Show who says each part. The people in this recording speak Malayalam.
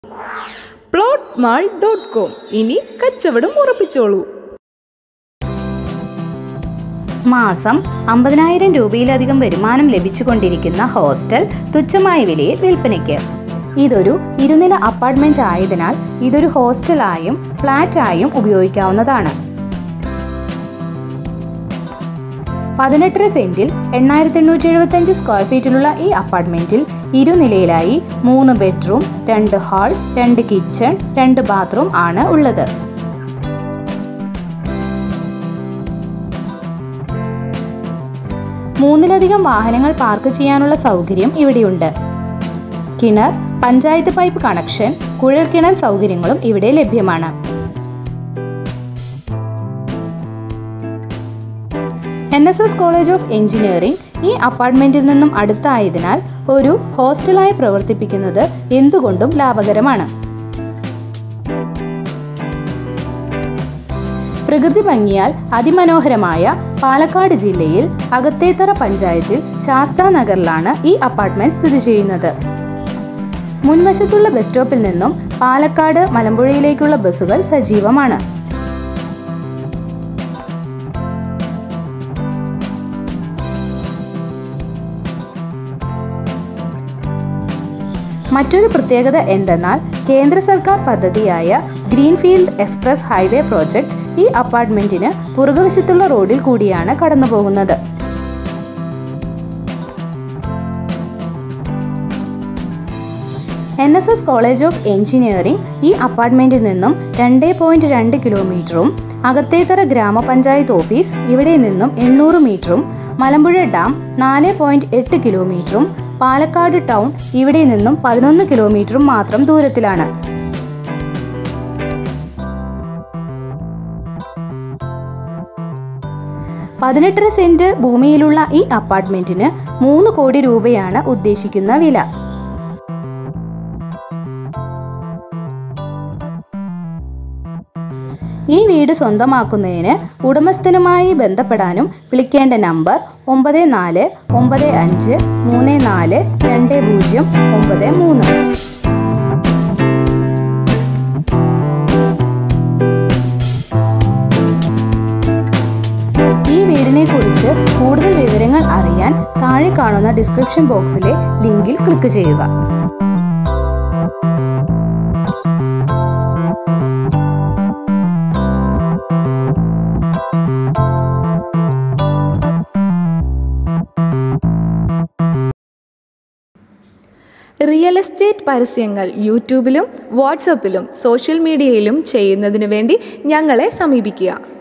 Speaker 1: പ്ലോട്ട് മാൾ ഡോട്ട് കോം ഇനി കച്ചവടം ഉറപ്പിച്ചോളൂ
Speaker 2: മാസം അമ്പതിനായിരം രൂപയിലധികം വരുമാനം ലഭിച്ചുകൊണ്ടിരിക്കുന്ന ഹോസ്റ്റൽ തുച്ഛമായ വിലയിൽ വിൽപ്പനയ്ക്ക് ഇതൊരു ഇരുനില അപ്പാർട്ട്മെന്റ് ആയതിനാൽ ഇതൊരു ഹോസ്റ്റലായും ഫ്ലാറ്റായും ഉപയോഗിക്കാവുന്നതാണ് പതിനെട്ടര സെന്റിൽ എണ്ണായിരത്തി എണ്ണൂറ്റി എഴുപത്തി അഞ്ച് സ്ക്വയർ ഫീറ്റിലുള്ള ഈ അപ്പാർട്ട്മെന്റിൽ ഇരുനിലയിലായി മൂന്ന് ബെഡ്റൂം രണ്ട് ഹാൾ രണ്ട് കിച്ചൺ രണ്ട് ബാത്റൂം ആണ് ഉള്ളത് മൂന്നിലധികം വാഹനങ്ങൾ പാർക്ക് ചെയ്യാനുള്ള സൗകര്യം ഇവിടെയുണ്ട് കിണർ പഞ്ചായത്ത് പൈപ്പ് കണക്ഷൻ കുഴൽ കിണർ സൗകര്യങ്ങളും ഇവിടെ ലഭ്യമാണ് N S S college of engineering ഈ അപ്പാർട്ട്മെന്റിൽ നിന്നും അടുത്തായതിനാൽ ഒരു ഹോസ്റ്റലായി പ്രവർത്തിപ്പിക്കുന്നത് എന്തുകൊണ്ടും ലാഭകരമാണ് പ്രകൃതി ഭംഗിയാൽ അതിമനോഹരമായ പാലക്കാട് ജില്ലയിൽ അകത്തേത്തറ പഞ്ചായത്തിൽ ശാസ്താ നഗറിലാണ് ഈ അപ്പാർട്ട്മെന്റ് സ്ഥിതി ചെയ്യുന്നത് മുൻവശത്തുള്ള ബസ് സ്റ്റോപ്പിൽ നിന്നും പാലക്കാട് മലമ്പുഴയിലേക്കുള്ള ബസ്സുകൾ സജീവമാണ് മറ്റൊരു പ്രത്യേകത എന്തെന്നാൽ കേന്ദ്ര സർക്കാർ പദ്ധതിയായ ഗ്രീൻഫീൽഡ് എക്സ്പ്രസ് ഹൈവേ പ്രോജക്റ്റ് ഈ അപ്പാർട്ട്മെന്റിന് പുറകുവശത്തുള്ള റോഡിൽ കൂടിയാണ് കടന്നുപോകുന്നത് N S S college of engineering ഈ അപ്പാർട്ട്മെന്റിൽ നിന്നും രണ്ട് പോയിന്റ് രണ്ട് കിലോമീറ്ററും അകത്തേത്തറ ഗ്രാമപഞ്ചായത്ത് ഓഫീസ് ഇവിടെ നിന്നും എണ്ണൂറ് മീറ്ററും മലമ്പുഴ ഡാം നാല് പോയിന്റ് എട്ട് കിലോമീറ്ററും പാലക്കാട് ടൗൺ ഇവിടെ നിന്നും പതിനൊന്ന് കിലോമീറ്ററും മാത്രം ദൂരത്തിലാണ് പതിനെട്ടര സെന്റ് ഭൂമിയിലുള്ള ഈ അപ്പാർട്ട്മെന്റിന് മൂന്ന് കോടി രൂപയാണ് ഉദ്ദേശിക്കുന്ന വില ഈ വീട് സ്വന്തമാക്കുന്നതിന് ഉടമസ്ഥനുമായി ബന്ധപ്പെടാനും വിളിക്കേണ്ട നമ്പർ ഒമ്പത് നാല് ഒമ്പത് അഞ്ച് മൂന്ന് നാല് രണ്ട് പൂജ്യം ഒമ്പത് മൂന്ന് ഈ വീടിനെ കുറിച്ച് കൂടുതൽ വിവരങ്ങൾ അറിയാൻ താഴെ കാണുന്ന ഡിസ്ക്രിപ്ഷൻ ബോക്സിലെ ലിങ്കിൽ ക്ലിക്ക് ചെയ്യുക
Speaker 1: റിയൽ എസ്റ്റേറ്റ് പരസ്യങ്ങൾ യൂട്യൂബിലും വാട്സപ്പിലും സോഷ്യൽ മീഡിയയിലും ചെയ്യുന്നതിനു വേണ്ടി ഞങ്ങളെ സമീപിക്കുക